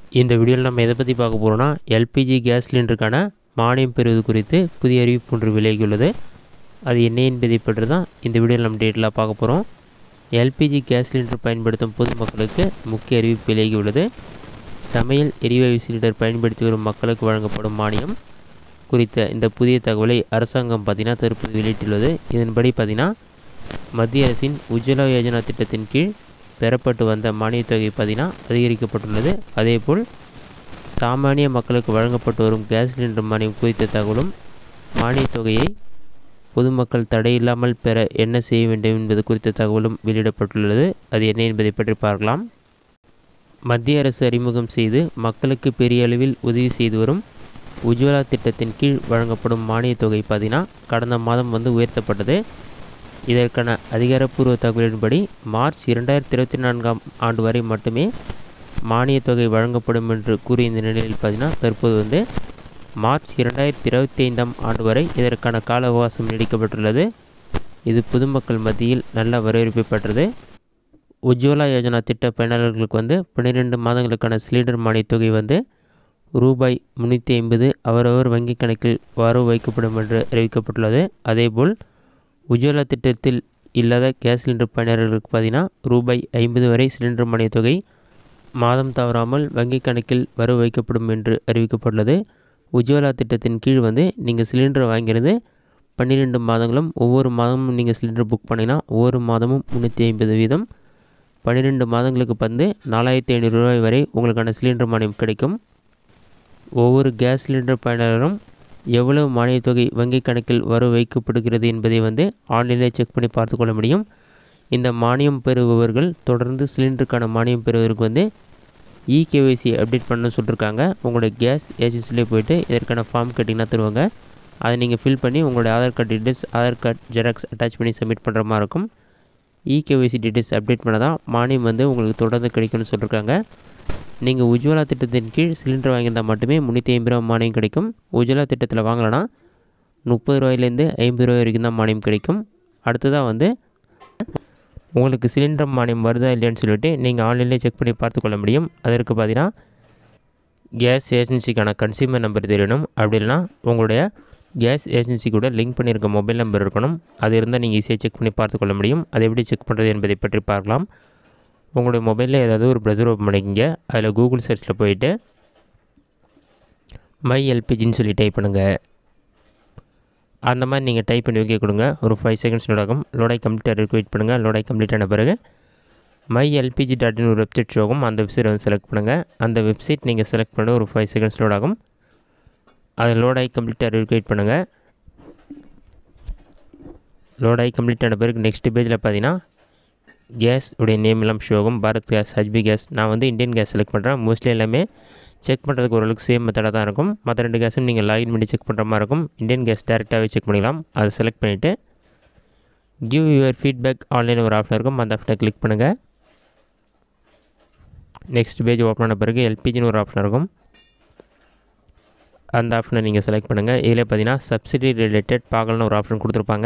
இந்த வீடியோவில் நம்ம எதை பற்றி பார்க்க போகிறோம்னா எல்பிஜி கேஸ் சிலிண்டருக்கான மானியம் பெறுவது குறித்து புதிய அறிவிப்பு ஒன்று விலகியுள்ளது அது என்ன என்பதை பற்றி தான் இந்த வீடியோவில் நம்ம டீட்டெயிலாக பார்க்க போகிறோம் எல்பிஜி கேஸ் சிலிண்டர் பயன்படுத்தும் பொதுமக்களுக்கு முக்கிய அறிவிப்பு விலகியுள்ளது சமையல் எரிவாயு சிலிண்டர் பயன்படுத்தி வரும் மக்களுக்கு வழங்கப்படும் மானியம் குறித்த இந்த புதிய தகவலை அரசாங்கம் பார்த்தீங்கன்னா தற்போது வெளியிட்டுள்ளது இதன்படி பார்த்தீங்கன்னா மத்திய அரசின் உஜ்வலா யோஜனா திட்டத்தின் கீழ் பெறப்பட்டு வந்த மானியத் தொகை பார்த்தீங்கன்னா அதிகரிக்கப்பட்டுள்ளது அதேபோல் சாமானிய மக்களுக்கு வழங்கப்பட்டு வரும் கேஸ் சிலிண்டர் மானியம் குறித்த தகவலும் மானியத் தொகையை பொதுமக்கள் தடையில்லாமல் பெற என்ன செய்ய வேண்டும் என்பது குறித்த தகவலும் வெளியிடப்பட்டுள்ளது அது என்ன என்பதை பற்றி பார்க்கலாம் மத்திய அரசு அறிமுகம் செய்து மக்களுக்கு பெரிய அளவில் உதவி செய்து வரும் உஜ்வலா திட்டத்தின் கீழ் வழங்கப்படும் மானியத் தொகை பார்த்தீங்கன்னா கடந்த மாதம் வந்து உயர்த்தப்பட்டது இதற்கான அதிகாரப்பூர்வ தகவலின்படி மார்ச் இரண்டாயிரத்தி இருபத்தி நான்காம் ஆண்டு வரை மட்டுமே மானியத் தொகை வழங்கப்படும் என்று கூறிய இந்த நிலையில் பார்த்தீங்கன்னா தற்போது வந்து மார்ச் இரண்டாயிரத்தி இருபத்தி ஐந்தாம் ஆண்டு வரை இதற்கான கால அவகாசம் நீடிக்கப்பட்டுள்ளது இது பொதுமக்கள் மத்தியில் நல்ல வரவேற்பை பெற்றது உஜ்வலா யோஜனா திட்ட பயனாளர்களுக்கு வந்து பன்னிரெண்டு மாதங்களுக்கான சிலிண்டர் மானியத் தொகை வந்து ரூபாய் முந்நூற்றி ஐம்பது அவரவர் வங்கிக் கணக்கில் வரவு வைக்கப்படும் என்று அறிவிக்கப்பட்டுள்ளது அதேபோல் உஜ்வலா திட்டத்தில் இல்லாத கேஸ் சிலிண்டர் பயனர்களுக்கு பார்த்தீங்கன்னா ரூபாய் ஐம்பது வரை சிலிண்டர் மானியத் தொகை மாதம் தவறாமல் வங்கிக் கணக்கில் வரவு வைக்கப்படும் என்று அறிவிக்கப்பட்டுள்ளது உஜ்வலா திட்டத்தின் கீழ் வந்து நீங்கள் சிலிண்டர் வாங்கிறது பன்னிரெண்டு மாதங்களும் ஒவ்வொரு மாதமும் நீங்கள் சிலிண்டர் புக் பண்ணிங்கன்னா ஒவ்வொரு மாதமும் முந்நூற்றி ஐம்பது வீதம் பன்னிரெண்டு மாதங்களுக்கு வந்து நாலாயிரத்தி ஐநூறு ரூபாய் வரை உங்களுக்கான சிலிண்டர் மானியம் கிடைக்கும் ஒவ்வொரு கேஸ் சிலிண்டர் பயனரும் எவ்வளவு மானியத் தொகை வங்கிக் கணக்கில் வரவு வைக்கப்படுகிறது என்பதை வந்து ஆன்லைனில் செக் பண்ணி பார்த்து கொள்ள முடியும் இந்த மானியம் பெறுபவர்கள் தொடர்ந்து சிலிண்டருக்கான மானியம் பெறுவதற்கு வந்து இகேஒய்சி அப்டேட் பண்ண சொல்லியிருக்காங்க உங்களுடைய கேஸ் ஏஜென்சிலே போயிட்டு இதற்கான ஃபார்ம் கேட்டிங்கன்னா தருவாங்க அதை நீங்கள் ஃபில் பண்ணி உங்களுடைய Aadhaar card details Aadhaar card xerox attach பண்ணி சப்மிட் பண்ணுற மாதிரி இருக்கும் இகேஒய்சி டீட்டெயில்ஸ் அப்டேட் பண்ண தான் மானியம் வந்து உங்களுக்கு தொடர்ந்து கிடைக்கும்னு சொல்லியிருக்காங்க நீங்கள் உஜ்வலா திட்டத்தின் கீழ் சிலிண்டர் வாங்கியிருந்தால் மட்டுமே முந்நூற்றி ஐம்பது ரூபா மானியம் கிடைக்கும் உஜ்வலா திட்டத்தில் வாங்கலைன்னா முப்பது ரூபாயிலேருந்து ஐம்பது ரூபாய் வரைக்கும் தான் மானியம் கிடைக்கும் அடுத்ததாக வந்து உங்களுக்கு சிலிண்டர் மானியம் வருதா இல்லையான்னு சொல்லிட்டு நீங்கள் ஆன்லைன்லேயே செக் பண்ணி பார்த்துக்கொள்ள முடியும் அதற்கு பார்த்தீங்கன்னா கேஸ் ஏஜென்சிக்கான கன்சியூமர் நம்பர் தெரியணும் அப்படி இல்லைனா உங்களுடைய கேஸ் ஏஜென்சி கூட லிங்க் பண்ணியிருக்க மொபைல் நம்பர் இருக்கணும் அது இருந்தால் நீங்கள் ஈஸியாக செக் பண்ணி பார்த்துக்கொள்ள முடியும் அதை எப்படி செக் பண்ணுறது என்பதை பற்றி பார்க்கலாம் உங்களுடைய மொபைலில் ஏதாவது ஒரு ப்ரௌசர் ஓப்பன் பண்ணிக்கிங்க அதில் கூகுள் சர்ச்சில் போயிட்டு மை எல்பிஜின்னு சொல்லி டைப் பண்ணுங்கள் அந்த மாதிரி நீங்கள் டைப் பண்ணி ஓகே கொடுங்க ஒரு ஃபைவ் செகண்ட்ஸ் லோட் ஆகும் லோடாய் கம்ப்ளீட் ஆகிறதுக்கு வெயிட் பண்ணுங்கள் லோடாய் கம்ப்ளீட் ஆன பிறகு மை எல்பிஜி டாட் இன் ஒரு வெப்சைட் ஷோ ஆகும் அந்த வெப்சைட் வந்து செலக்ட் பண்ணுங்கள் அந்த வெப்சைட் நீங்கள் செலக்ட் பண்ண ஒரு ஃபைவ் செகண்ட்ஸ் லோட் ஆகும் அது லோடாகி கம்ப்ளீட் ஆகிறதுக்கு வெயிட் பண்ணுங்கள் லோடாகி கம்ப்ளீட் ஆன பிறகு நெக்ஸ்ட் பேஜில் பார்த்தீங்கன்னா கேஸ் உடைய நேம் எல்லாம் ஷோ ஆகும் பாரத் கேஸ் ஹச்பி கேஸ் நான் வந்து இந்தியன் கேஸ் செலக்ட் பண்ணுறேன் மோஸ்ட்லி எல்லாமே செக் பண்ணுறதுக்கு ஓரளவுக்கு சேம் மெத்தடாக தான் இருக்கும் மற்ற ரெண்டு கேஸும் நீங்கள் லாகின் பண்ணி செக் பண்ணுற மாதிரி இருக்கும் இந்தியன் கேஸ் டேரெக்டாகவே செக் பண்ணிக்கலாம் அதை செலக்ட் பண்ணிவிட்டு கிவ் யுவர் ஃபீட்பேக் ஆன்லைன் ஒரு ஆப்ஷன் இருக்கும் அந்த ஆப்ஷனை கிளிக் பண்ணுங்கள் நெக்ஸ்ட் பேஜ் ஓப்பன் ஆன பிறகு எல்பிஜின்னு ஒரு ஆப்ஷன் இருக்கும் அந்த ஆப்ஷனை நீங்கள் செலக்ட் பண்ணுங்கள் இதில் பார்த்தீங்கன்னா சப்சிடி ரிலேட்டட் பார்க்கலன்னு ஒரு ஆப்ஷன் கொடுத்துருப்பாங்க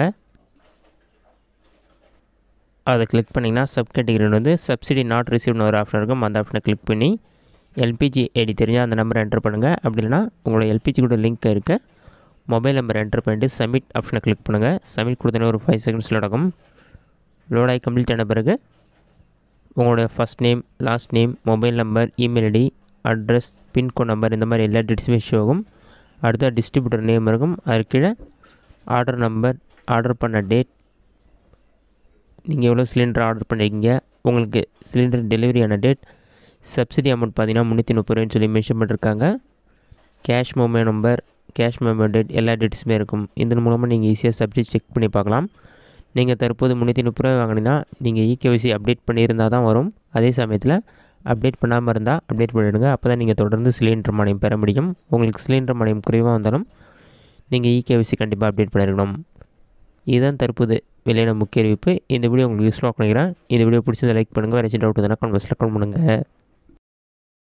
அதை கிளிக் பண்ணிங்கன்னா சப் கேட்டகரி வந்து சப்சிடி நாட் ரிசீவ்னு ஒரு ஆப்ஷன் இருக்கும் அந்த ஆப்ஷனை கிளிக் பண்ணி எல்பிஜி ஐடி தெரிஞ்சால் அந்த நம்பரை என்டர் பண்ணுங்கள் அப்படி இல்லைனா உங்களோட எல்பிஜி கூட லிங்க் இருக்க மொபைல் நம்பர் என்டர் பண்ணிட்டு சப்மிட் ஆப்ஷனை கிளிக் பண்ணுங்கள் சப்மிட் கொடுத்தோன்னே ஒரு ஃபைவ் செகண்ட்ஸ் லோடாகும் லோடாகி கம்ப்ளீட் ஆன பிறகு உங்களோட first name last name mobile number email ID address pincode number இந்த மாதிரி எல்லா டீட்டெயில்ஸுமே ஷோ ஆகும் அடுத்த டிஸ்ட்ரிபியூட்டர் நேம் இருக்கும் அது கீழே ஆர்டர் நம்பர் ஆர்டர் பண்ண டேட் நீங்கள் எவ்வளோ சிலிண்டர் ஆர்டர் பண்ணியிருக்கீங்க உங்களுக்கு சிலிண்டர் டெலிவரியான டேட் சப்சிடி அமௌண்ட் பார்த்தீங்கன்னா முந்நூற்றி முப்பது ரூபாய்னு சொல்லி மென்ஷன் பண்ணியிருக்காங்க cash mobile number cash mobile date எல்லா டேட்ஸுமே இருக்கும் இதன் மூலமாக நீங்கள் ஈஸியாக சப்ஜெக்ட் செக் பண்ணி பார்க்கலாம் நீங்கள் தற்போது முந்நூற்றி முப்பது ரூபாய் வாங்கினீங்கன்னா நீங்கள் இகேவிசி அப்டேட் பண்ணியிருந்தால் தான் வரும் அதே சமயத்தில் அப்டேட் பண்ணாமல் இருந்தால் அப்டேட் பண்ணிவிடுங்க அப்போ தான் நீங்கள் தொடர்ந்து சிலிண்டர் மானியம் பெற முடியும் உங்களுக்கு சிலிண்டர் மானியம் குறைவாக வந்தாலும் நீங்கள் இகேவிசி கண்டிப்பாக அப்டேட் பண்ணியிருக்கணும் இதுதான் தற்போது வெளியான முக்கிய அறிவிப்பு இந்த வீடியோ உங்களுக்கு யூஸ்ஃபுல்லாக நினைக்கிறேன் இந்த வீடியோ பிடிச்சதை லைக் பண்ணுங்கள் வேறு ஏதாச்சும் டவுட் இருந்தால் கமெண்ட் பாக்ஸில் கமெண்ட் பண்ணுங்கள்